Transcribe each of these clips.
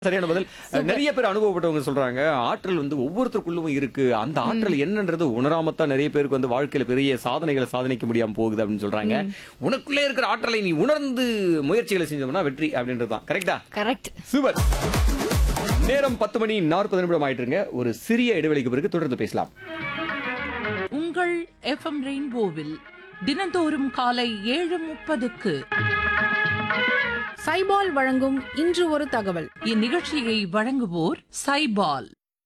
சரியான பதில் நிறைய பேர் அனுபவப்பட்டவங்க சொல்றாங்க ஆற்றல் வந்து ஒவ்வொருத்தருக்குள்ளும் இருக்கு அந்த ஆற்றல் என்னன்றது உணராமத்தான் நிறைய பேருக்கு வந்து வாழ்க்கையில பெரிய சாதனைகளை சாதனைக்க முடியாம போகுது அப்படின்னு சொல்றாங்க உனக்குள்ளே இருக்கிற ஆற்றலை நீ உணர்ந்து முயற்சிகளை செஞ்சோம்னா வெற்றி அப்படின்றது தான் கரெக்டா கரெக்ட் சூப்பர் நேரம் பத்து மணி நாற்பது நிமிடம் ஆயிட்டுருங்க ஒரு சிறிய இடைவெளிக்கு பிறகு தொடர்ந்து பேசலாம் உங்கள் எஃப்எம் ரெயின்போவில் தினந்தோறும் காலை ஏழு முப்பதுக்கு சைபால் வழங்கும் இன்று ஒரு தகவல் இந்நிகழ்ச்சியை வழங்குவோர் சைபால்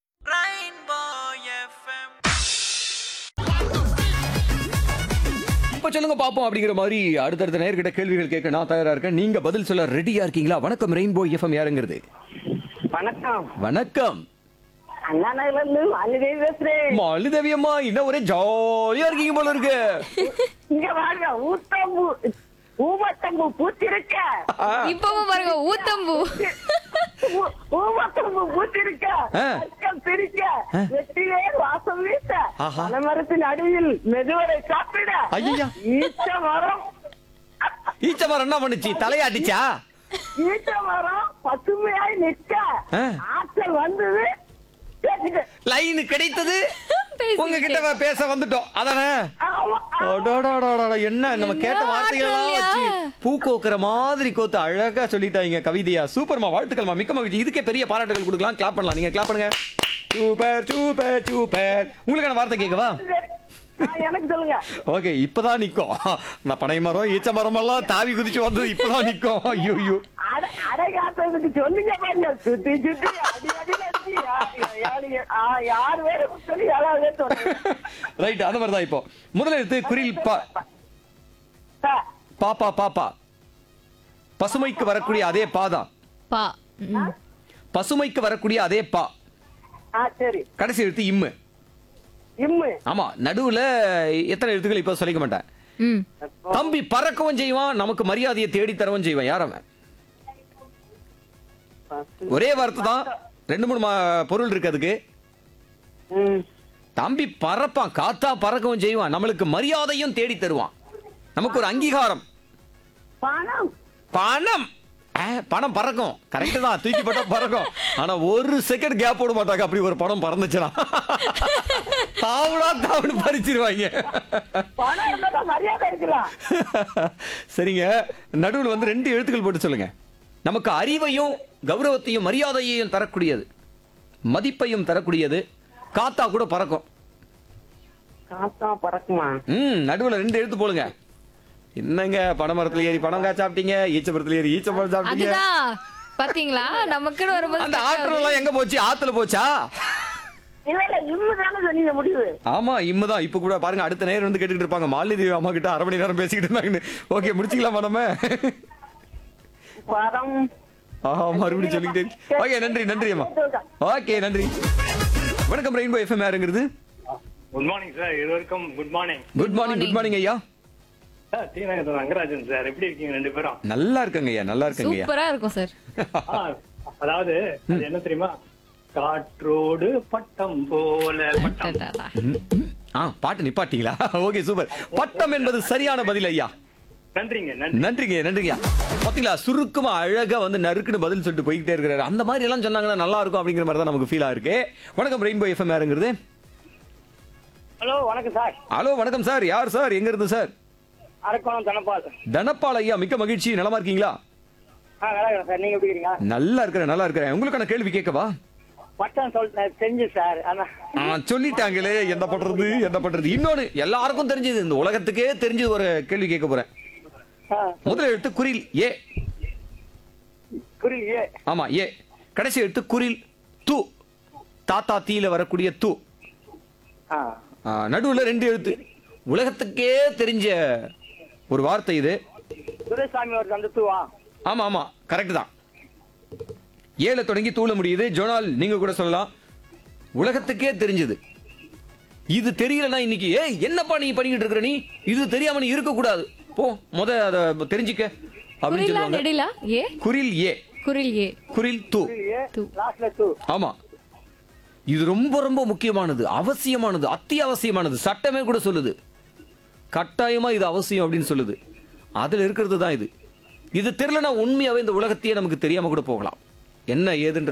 இப்ப சொல்லுங்க பாப்போம் அப்படிங்கிற மாதிரி அடுத்தடுத்த நேர்கிட்ட கேள்விகள் கேட்க நான் தயாரா இருக்கேன் நீங்க பதில் சொல்ல ரெடியா இருக்கீங்களா வணக்கம் ரெயின்போ எஃப்எம் யாருங்கிறது வணக்கம் வணக்கம் அண்ணா நகர்ல இருந்து மாலிதேவி பேசுறேன் மாலிதேவி அம்மா இன்னும் ஒரே ஜாலியா இருக்கீங்க போல இருக்கு இங்க வாங்க ஊத்தம்பூ ஊமத்தம்பூ பூத்திருக்க இப்பவும் பாருங்க ஊத்தம்பூ ஊ- ஊமத்தம்பூ பூத்திருக்க ஆ. அக்கம் பிரிக்க வெற்றிலே வாசம் வீச ஆஹா. பனமரத்தின் அடியில் மெதுவரை சாப்பிட ஐயா ஈச்ச மரம் ஈச்ச மரம் என்ன பண்ணுச்சு தலையாட்டிச்சா ஈச்ச மரம் பசுமையாய் நிற்க ஆ. ஆற்றல் வந்தது பேசிட்டு. லைன் கிடைத்தது பேசிக்கிட்டே. உங்ககிட்ட பேச வந்துட்டோம் அதானே ஆமா, ஆமா. அடடடடட, என்ன நம்ம கேட்ட என்ன வார்த்தைகள்லாம் ஆற்றல்யா? வச்சு பூ கோக்குற மாதிரி கோத்து அழகா சொல்லிட்டாங்க கவிதையா சூப்பர்மா வாழ்த்துக்கள்மா மிக்க மகிழ்ச்சி இதுக்கே பெரிய பாராட்டுகள் கொடுக்கலாம் கிளாப் பண்ணலாம் நீங்க கிளாப் பண்ணுங்க சூப்பர் சூப்பர் சூப்பர் உங்களுக்கான வார்த்தை கேட்கவா ஆ, எனக்கு சொல்லுங்க ஓகே இப்பதான் நிக்கும் நான் பனை மரம் ஈச்ச மரம் எல்லாம் தாவி குதிச்சு வந்தது இப்பதான் நிக்கும் ஐயோ ஐயோ அட அடகாத்ததுக்கு சொல்லுங்க பாருங்க சுத்தி சுத்தி அடி அடி அடி யா- யாரு- ஆ, யார் வேற சொல்லி யாராவது வேற சொல்லுங்க. ரைட் அந்த மாதிரி தான் இப்போ முதல்ல எடுத்து குரில் பா சார், பாப்பா பாப்பா பசுமைக்கு வரக்கூடிய அதே பாதான் பா ம். பசுமைக்கு வரக்கூடிய அதே பா ஆ சரி கடைசி எழுத்து இம்மு இம்மு ஆமா நடுவுல எத்தனை எழுத்துக்கள் இப்ப சொல்லிக்க மாட்டேன் ம் தம்பி பறக்கவும் செய்வான் நமக்கு மரியாதையை தேடி தரவும் செய்வான் யார் அவன் ஒரே வார்த்தை தான் ரெண்டு மூணு மா- பொருள் இருக்கு அதுக்கு ம். தம்பி பறப்பான் காத்தா பறக்கவும் செய்வான் நம்மளுக்கு மரியாதையும் தேடி தருவான் நமக்கு ஒரு அங்கீகாரம் பணம் பணம் ஆ, பணம் பறக்கும் கரெக்ட் தான் தூக்கி போட்டா பறக்கும் ஆனா ஒரு செகண்ட் கேப் போட மாட்டாங்க அப்படி ஒரு படம் பறந்துச்சுனா தாவுடா தாவுன்னு பறிச்சிருவாங்க பணம் இருந்தா தான் மரியாதை இருக்கலாம் சரிங்க நடுவில் வந்து ரெண்டு எழுத்துக்கள் போட்டு சொல்லுங்க நமக்கு அறிவையும் கௌரவத்தையும் மரியாதையையும் தரக்கூடியது மதிப்பையும் தரக்கூடியது காத்தா கூட பறக்கும் காத்தா பறக்குமா ம் நடுவுல ரெண்டு எழுத்து போடுங்க என்னங்க பனைமரத்துல ஏறி பனங்காய் சாப்பிட்டீங்க ஈச்சமரத்துல ஏறி ஈச்சப்பழம் சாப்பிட்டீங்க அதுதான் பாத்தீங்களா நமக்குன்னு வரும்போது அந்த ஆற்றல் எல்லாம் எங்க போச்சு ஆத்துல போச்சா இல்ல இல்ல இம்மு தானே சொன்னீங்க முடிவு ஆமா இம்முதான் இப்ப கூட பாருங்க அடுத்த நேரம் வந்து கேட்டுக்கிட்டு இருப்பாங்க மாலிதேவி அம்மா கிட்ட அரை மணி நேரம் பேசிக்கிட்டு இருந்தாங்கன்னு ஓகே முடிச்சுக்கலாமா நம்ம பரம் ஆஹா மறுபடியும் சொல்லிக்கிட்டே ஓகே நன்றி நன்றி அம்மா ஓகே நன்றி வணக்கம் ரெயின்போ எஃப்எம் யாருங்கிறது குட் மார்னிங் சார் இருவருக்கும் good morning good morning good morning ஐயா sir T Nagar Rangarajan sir எப்படி இருக்கீங்க ரெண்டு பேரும் நல்லா இருக்கங்க ஐயா நல்லா இருக்கங்க ஐயா சூப்பரா இருக்கும் சார் ஆ, அதாவது அது என்ன தெரியுமா காற்றோடு பட்டம் போல பட்டம் ஆ பாட்டு நிப்பாட்டீங்களா ஓகே சூப்பர் பட்டம் என்பது சரியான பதில் ஐயா நன்றிங்க நன்றி நன்றிங்க நன்றிங்க பாத்தீங்களா சுருக்கமா அழகா வந்து நறுக்குன்னு பதில் சொல்லிட்டு போய்கிட்டே இருக்கிறாரு அந்த மாதிரி எல்லாம் சொன்னாங்கன்னா நல்லா இருக்கும் அப்படிங்கிற மாதிரி தான் நமக்கு ஃபீல் இருக்கு வணக்கம் ரெயின்போ எஃப்எம் யாருங்கிறது ஹலோ வணக்கம் சார் ஹலோ வணக்கம் சார் யார் சார் எங்க இருந்து சார் அரக்கோணம் தனபால் தனப்பால் ஐயா மிக்க மகிழ்ச்சி நலமா இருக்கீங்களா ஆ நல்லா இருக்கேன் சார் நீங்க எப்படி இருக்கீங்க நல்லா இருக்கிறேன் நல்லா இருக்கிறேன் உங்களுக்கான கேள்வி கேட்கவா பட்டம் சொல் தெரிஞ்சு சார் ஆனா ஆ, சொல்லிட்டாங்களே என்ன பண்றது என்ன பண்றது இன்னொன்னு எல்லாருக்கும் தெரிஞ்சது இந்த உலகத்துக்கே தெரிஞ்சது ஒரு கேள்வி கேட்க போறேன் ஆ, முதல் எழுத்து குரில் ஏ புரியல ஏ ஆமா ஏ கடைசி எழுத்து குரில் து தாத்தா தீல வரக்கூடிய து ஆ ஆ, நடுவுல ரெண்டு எழுத்து உலகத்துக்கே தெரிஞ்ச ஒரு வார்த்தை இது துரைசாமி ஒரு தந்துத்துவா ஆமா ஆமா கரெக்ட் தான் ஏல தொடங்கி தூள முடியுது ஜோனால் நீங்க கூட சொல்லலாம் உலகத்துக்கே தெரிஞ்சது இது தெரியலனா இன்னைக்கு ஏய் என்னப்பா நீ பண்ணிக்கிட்டு இருக்கிற நீ இது தெரியாம நீ இருக்க கூடாது போ முத அத தெரிஞ்சுக்க அப்படின்னு குரிலா சொல்லுவாங்க நெடிலா ஏ குரில் ஏ குரில் ஏ குரில் து ஏ து. லாஸ்ட்ல டூ ஆமா இது ரொம்ப ரொம்ப முக்கியமானது அவசியமானது அத்தியாவசியமானது சட்டமே கூட சொல்லுது கட்டாயமா இது அவசியம் அப்படின்னு சொல்லுது அதுல இருக்கிறது தான் இது இது தெரியலனா உண்மையாவே இந்த உலகத்தையே நமக்கு தெரியாம கூட போகலாம் என்ன ஏதுன்ற